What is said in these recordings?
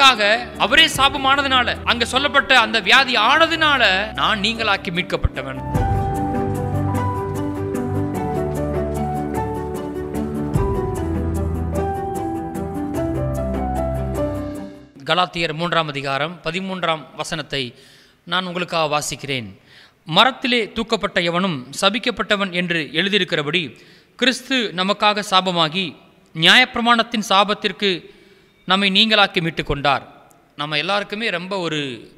எனக்காக அவரே சாபமானதுனால அங்க சொல்லப்பட்ட அந்த வியாதி ஆனதுனால நான் நீங்களாக்கி மீட்கப்பட்டவன் கலாத்தியர் மூன்றாம் அதிகாரம் பதிமூன்றாம் வசனத்தை நான் உங்களுக்காக வாசிக்கிறேன் மரத்திலே தூக்கப்பட்ட எவனும் சபிக்கப்பட்டவன் என்று எழுதியிருக்கிறபடி கிறிஸ்து நமக்காக சாபமாகி நியாயப்பிரமாணத்தின் சாபத்திற்கு நம்மை நீங்களாக்கி மீட்டு கொண்டார் நம்ம எல்லாருக்குமே ரொம்ப ஒரு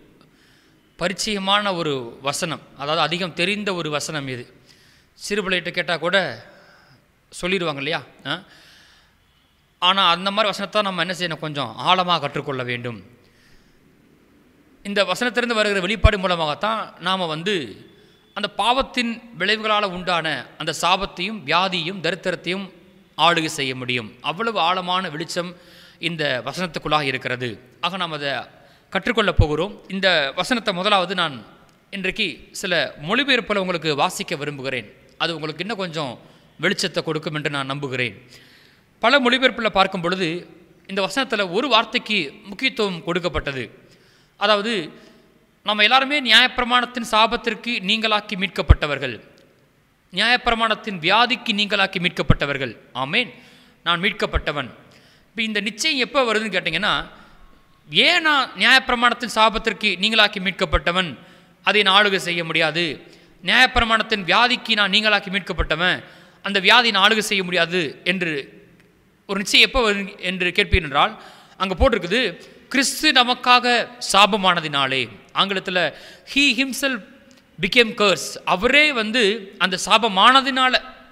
பரிச்சயமான ஒரு வசனம் அதாவது அதிகம் தெரிந்த ஒரு வசனம் இது சிறுபிள்ளைகிட்ட கேட்டால் கூட சொல்லிடுவாங்க இல்லையா ஆ? ஆனால் அந்த மாதிரி வசனத்தை நம்ம என்ன செய்யணும் கொஞ்சம் ஆழமாக கற்றுக்கொள்ள வேண்டும் இந்த வசனத்திலிருந்து வருகிற வெளிப்பாடு மூலமாகத்தான் நாம் வந்து அந்த பாவத்தின் விளைவுகளால் உண்டான அந்த சாபத்தையும் வியாதியும் தரித்திரத்தையும் ஆளுகை செய்ய முடியும் அவ்வளவு ஆழமான வெளிச்சம் இந்த வசனத்துக்குள்ளாக இருக்கிறது ஆக நாம் அதை கற்றுக்கொள்ளப் போகிறோம் இந்த வசனத்தை முதலாவது நான் இன்றைக்கு சில மொழிபெயர்ப்பில் உங்களுக்கு வாசிக்க விரும்புகிறேன் அது உங்களுக்கு இன்னும் கொஞ்சம் வெளிச்சத்தை கொடுக்கும் என்று நான் நம்புகிறேன் பல மொழிபெயர்ப்பில் பார்க்கும் பொழுது இந்த வசனத்தில் ஒரு வார்த்தைக்கு முக்கியத்துவம் கொடுக்கப்பட்டது அதாவது நம்ம எல்லாருமே நியாயப்பிரமாணத்தின் சாபத்திற்கு நீங்களாக்கி மீட்கப்பட்டவர்கள் நியாயப்பிரமாணத்தின் வியாதிக்கு நீங்களாக்கி மீட்கப்பட்டவர்கள் ஆமேன் நான் மீட்கப்பட்டவன் இப்போ இந்த நிச்சயம் எப்போ வருதுன்னு கேட்டிங்கன்னா ஏன் நான் நியாயப்பிரமாணத்தின் சாபத்திற்கு நீங்களாக்கி மீட்கப்பட்டவன் அதை நான் ஆளுகை செய்ய முடியாது நியாயப்பிரமாணத்தின் வியாதிக்கு நான் நீங்களாக்கி மீட்கப்பட்டவன் அந்த வியாதி நான் ஆளுகை செய்ய முடியாது என்று ஒரு நிச்சயம் எப்போ வரும் என்று கேட்பீர் என்றால் அங்கே போட்டிருக்குது கிறிஸ்து நமக்காக சாபமானதினாலே ஆங்கிலத்தில் ஹீ ஹிம்செல் பிகேம் கர்ஸ் அவரே வந்து அந்த சாபமானதினால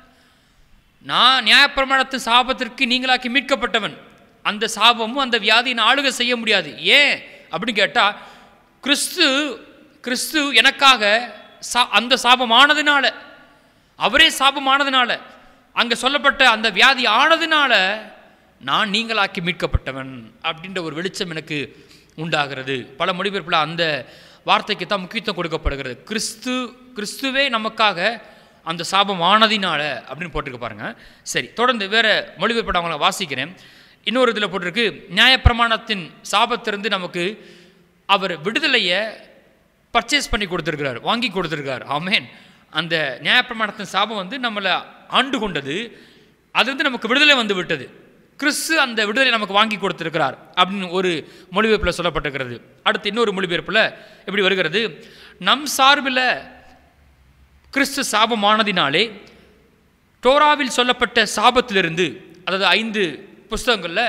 நான் நியாயப்பிரமாணத்தின் சாபத்திற்கு நீங்களாக்கி மீட்கப்பட்டவன் அந்த சாபமும் அந்த வியாதியை நான் ஆளுகை செய்ய முடியாது ஏன் அப்படின்னு கேட்டால் கிறிஸ்து கிறிஸ்து எனக்காக சா அந்த சாபமானதுனால அவரே சாபமானதுனால அங்கே சொல்லப்பட்ட அந்த வியாதி ஆனதுனால நான் நீங்களாக்கி மீட்கப்பட்டவன் அப்படின்ற ஒரு வெளிச்சம் எனக்கு உண்டாகிறது பல மொழிபெயர்ப்பில் அந்த வார்த்தைக்கு தான் முக்கியத்துவம் கொடுக்கப்படுகிறது கிறிஸ்து கிறிஸ்துவே நமக்காக அந்த சாபம் ஆனதினால அப்படின்னு போட்டிருக்க பாருங்க சரி தொடர்ந்து வேற மொழிபெயர்ப்பட அவங்கள வாசிக்கிறேன் இன்னொரு இதில் போட்டிருக்கு நியாயப்பிரமாணத்தின் சாபத்திலிருந்து நமக்கு அவர் விடுதலையை பர்ச்சேஸ் பண்ணி கொடுத்துருக்கிறார் வாங்கி கொடுத்துருக்கார் ஆமேன் அந்த நியாயப்பிரமாணத்தின் சாபம் வந்து நம்மளை ஆண்டு கொண்டது அதுலேருந்து நமக்கு விடுதலை வந்து விட்டது கிறிஸ்து அந்த விடுதலை நமக்கு வாங்கி கொடுத்திருக்கிறார் அப்படின்னு ஒரு மொழிபெயர்ப்பில் சொல்லப்பட்டிருக்கிறது அடுத்து இன்னொரு மொழிபெயர்ப்பில் எப்படி வருகிறது நம் சார்பில் கிறிஸ்து சாபமானதினாலே டோராவில் சொல்லப்பட்ட சாபத்திலிருந்து அதாவது ஐந்து புஸ்தகங்களில்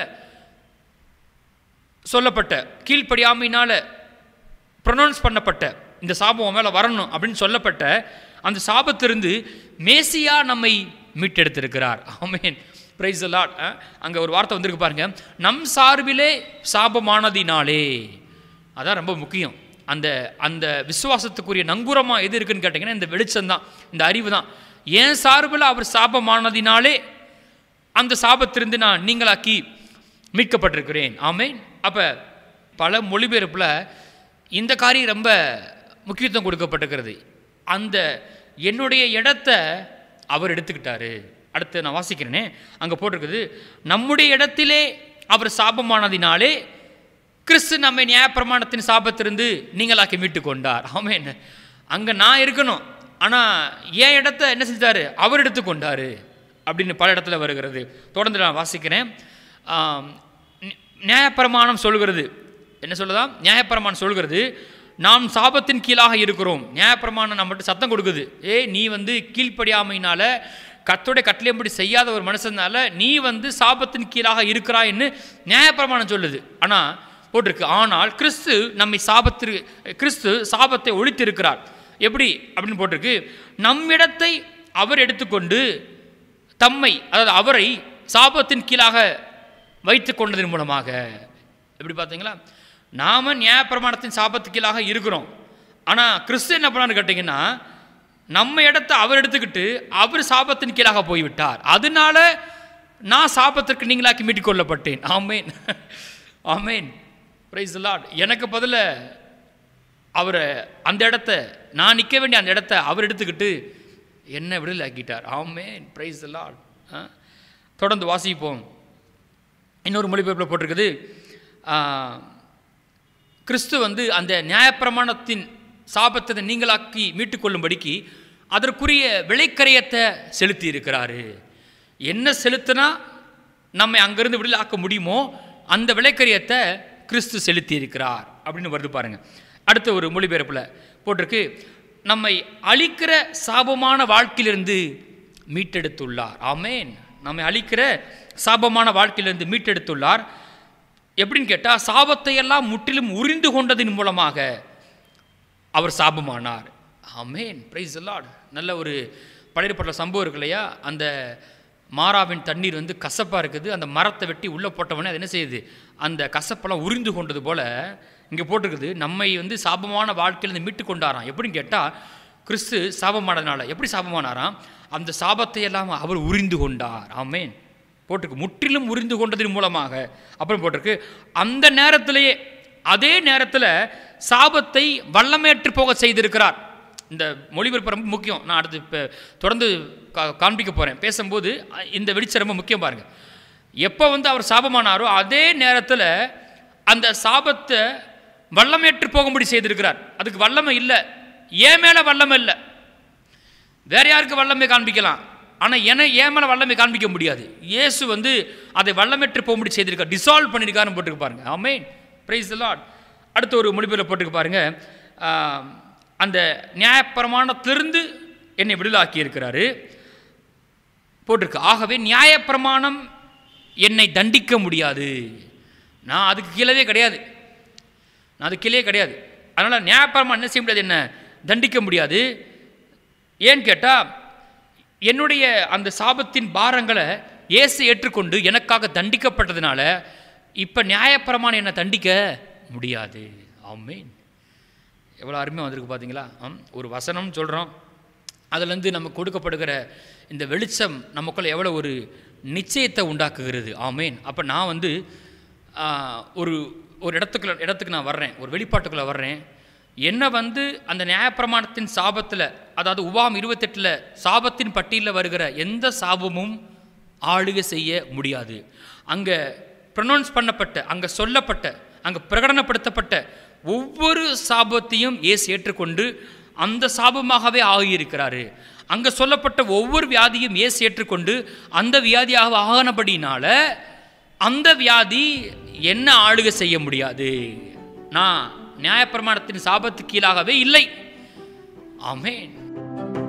சொல்லப்பட்ட கீழ்ப்படியாமையினால் ப்ரொனவுன்ஸ் பண்ணப்பட்ட இந்த சாபம் உன் மேலே வரணும் அப்படின்னு சொல்லப்பட்ட அந்த சாபத்திலிருந்து மேசியா நம்மை மீட்டெடுத்திருக்கிறார் ஆமேன் பிரைஸ் லாட் அங்கே ஒரு வார்த்தை வந்திருக்கு பாருங்க நம் சார்பிலே சாபமானதினாலே அதான் ரொம்ப முக்கியம் அந்த அந்த விசுவாசத்துக்குரிய நங்கூரமாக எது இருக்குன்னு கேட்டிங்கன்னா இந்த வெளிச்சம் தான் இந்த அறிவு தான் என் சார்பில் அவர் சாபமானதினாலே அந்த சாபத்திலிருந்து நான் நீங்களாக்கி மீட்கப்பட்டிருக்கிறேன் ஆமேன் அப்போ பல மொழிபெயர்ப்பில் இந்த காரியம் ரொம்ப முக்கியத்துவம் கொடுக்கப்பட்டிருக்கிறது அந்த என்னுடைய இடத்த அவர் எடுத்துக்கிட்டாரு அடுத்து நான் வாசிக்கிறேனே அங்கே போட்டிருக்குது நம்முடைய இடத்திலே அவர் சாபமானதினாலே கிறிஸ்து நம்மை நியாயப்பிரமாணத்தின் சாபத்திலிருந்து நீங்களாக்கி மீட்டு கொண்டார் ஆமேன் அங்கே நான் இருக்கணும் ஆனால் என் இடத்த என்ன செஞ்சார் அவர் எடுத்துக்கொண்டார் அப்படின்னு பல இடத்துல வருகிறது தொடர்ந்து நான் வாசிக்கிறேன் ஆம், நி- நியாயப்பிரமாணம் சொல்கிறது என்ன சொல்லுதா நியாயப்பிரமாணம் சொல்கிறது நாம் சாபத்தின் கீழாக இருக்கிறோம் நியாயப்பிரமாணம் நம்மகிட்ட சத்தம் கொடுக்குது ஏய் நீ வந்து கீழ்ப்படியாமையினால கத்தோடைய கட்டளையம்படி செய்யாத ஒரு மனுஷனால நீ வந்து சாபத்தின் கீழாக இருக்கிறாய்ன்னு நியாயப்பிரமாணம் சொல்லுது ஆனால் போட்டிருக்கு ஆனால் கிறிஸ்து நம்மை சாபத்திற்கு கிறிஸ்து சாபத்தை ஒழித்திருக்கிறார் எப்படி அப்படின்னு போட்டிருக்கு நம்மிடத்தை அவர் எடுத்துக்கொண்டு தம்மை அதாவது அவரை சாபத்தின் கீழாக வைத்து கொண்டதன் மூலமாக எப்படி பார்த்தீங்களா நாம நியாயப்பிரமாணத்தின் சாபத்துக்கு கீழாக இருக்கிறோம் ஆனால் கிறிஸ்து என்ன பண்ணான்னு கேட்டிங்கன்னா நம்ம இடத்த அவர் எடுத்துக்கிட்டு அவர் சாபத்தின் கீழாக போய்விட்டார் அதனால நான் சாபத்திற்கு நீங்களாக்கி மீட்டுக் கொள்ளப்பட்டேன் ஆமேன் ஆமேன் பிரைஸ் லார்ட் எனக்கு பதில அவரை அந்த இடத்த நான் நிற்க வேண்டிய அந்த இடத்த அவர் எடுத்துக்கிட்டு என்ன விடுதலை ஆக்கிட்டார் ஆமேன் பிரைஸ் லார்ட் தொடர்ந்து வாசிப்போம் இன்னொரு மொழிபெயர்ப்பில் போட்டிருக்குது ஆ, கிறிஸ்து வந்து அந்த நியாயப்பிரமாணத்தின் சாபத்தை நீங்களாக்கி மீட்டுக்கொள்ளும்படிக்கு அதற்குரிய விலைக்கரையத்தை செலுத்தி இருக்கிறாரு என்ன செலுத்தினா நம்மை அங்கிருந்து விடுதலை ஆக்க முடியுமோ அந்த விலைக்கரியத்தை கிறிஸ்து செலுத்தி இருக்கிறார் அப்படின்னு வருது பாருங்க அடுத்த ஒரு மொழிபெயர்ப்பில் போட்டிருக்கு நம்மை அழிக்கிற சாபமான வாழ்க்கையிலிருந்து மீட்டெடுத்துள்ளார் ஆமேன் நம்மை அழிக்கிற சாபமான வாழ்க்கையிலிருந்து மீட்டெடுத்துள்ளார் எப்படின்னு கேட்டால் சாபத்தை எல்லாம் முற்றிலும் உரிந்து கொண்டதின் மூலமாக அவர் சாபமானார் ஆமேன் பிரைஸ் லார்ட் நல்ல ஒரு படையப்பட்ட சம்பவம் இருக்கு இல்லையா அந்த மாறாவின் தண்ணீர் வந்து கசப்பாக இருக்குது அந்த மரத்தை வெட்டி உள்ளே போட்டவொடனே அது என்ன செய்யுது அந்த கசப்பெல்லாம் உறிந்து கொண்டது போல் இங்கே போட்டிருக்குது நம்மை வந்து சாபமான வாழ்க்கையிலேருந்து மீட்டு கொண்டாராம் எப்படின்னு கேட்டால் கிறிஸ்து சாபமானதுனால எப்படி சாபமானாராம் அந்த சாபத்தை எல்லாம் அவர் உரிந்து கொண்டார் ஆமேன் போட்டிருக்கு முற்றிலும் உரிந்து கொண்டதன் மூலமாக அப்புறம் போட்டிருக்கு அந்த நேரத்திலேயே அதே நேரத்தில் சாபத்தை வல்லமையற்று போக செய்திருக்கிறார் இந்த மொழிபெயர்ப்பு ரொம்ப முக்கியம் நான் அடுத்து இப்போ தொடர்ந்து கா- காண்பிக்க போகிறேன் பேசும்போது அ- இந்த வெளிச்சம் ரொம்ப முக்கியம் பாருங்கள் எப்போ வந்து அவர் சாபமானாரோ அதே நேரத்தில் அந்த சாபத்தை வல்லமையற்று போகும்படி செய்திருக்கிறார் அதுக்கு வல்லமை இல்லை ஏன் மேலே வல்லமை இல்லை வேற யாருக்கு வல்லமை காண்பிக்கலாம் ஆனால் என ஏன் மேலே வல்லமை காண்பிக்க முடியாது இயேசு வந்து அதை வல்லமற்று போகும்படி செய்திருக்கார் டிசால்வ் பண்ணியிருக்காருன்னு போட்டுருக்கு பாருங்க ஆமென் பிரைஸ் த லார்ட் அடுத்த ஒரு மொழிபெயர்ல போட்டுருக்கு பாருங்க ஆம், அந்த நியாயப்பிரமாணத்திலிருந்து என்னை விடுதலாக்கி இருக்கிறாரு போட்டிருக்கு ஆகவே நியாயப்பிரமாணம் என்னை தண்டிக்க முடியாது நான் அதுக்கு கீழவே கிடையாது நான் அதுக்கு கீழே கிடையாது அதனால் நியாயப்பிரமாணம் என்ன செய்ய முடியாது என்ன தண்டிக்க முடியாது ஏன்னு கேட்டால் என்னுடைய அந்த சாபத்தின் பாரங்களை இயேசு ஏற்றுக்கொண்டு எனக்காக தண்டிக்கப்பட்டதுனால இப்போ நியாயப்பிரமாணம் என்னை தண்டிக்க முடியாது ஆமென் எவ்வளோ அருமையாக வந்திருக்கு பார்த்தீங்களா ஆம், ஒரு வசனம் சொல்கிறோம் அதுலேருந்து நமக்கு கொடுக்கப்படுகிற இந்த வெளிச்சம் நமக்குள்ள எவ்வளோ ஒரு நிச்சயத்தை உண்டாக்குகிறது ஆமேன் அப்போ நான் வந்து ஆ, ஒரு ஒரு இடத்துக்குள்ள இடத்துக்கு நான் வர்றேன் ஒரு வெளிப்பாட்டுக்குள்ளே வர்றேன் என்ன வந்து அந்த நியாயப்பிரமாணத்தின் சாபத்தில் அதாவது உபாம் இருபத்தெட்டில் சாபத்தின் பட்டியலில் வருகிற எந்த சாபமும் ஆளுகை செய்ய முடியாது அங்கே ப்ரொனவுன்ஸ் பண்ணப்பட்ட அங்கே சொல்லப்பட்ட அங்கே பிரகடனப்படுத்தப்பட்ட ஒவ்வொரு சாபத்தையும் இயேசு ஏற்றுக்கொண்டு அந்த சாபமாகவே ஆகியிருக்கிறாரு அங்கே சொல்லப்பட்ட ஒவ்வொரு வியாதியும் இயேசு ஏற்றுக்கொண்டு அந்த வியாதியாக ஆனபடினால அந்த வியாதி என்ன ஆளுகை செய்ய முடியாது நான் நியாயப்பிரமாணத்தின் சாபத்து கீழாகவே இல்லை ஆமென்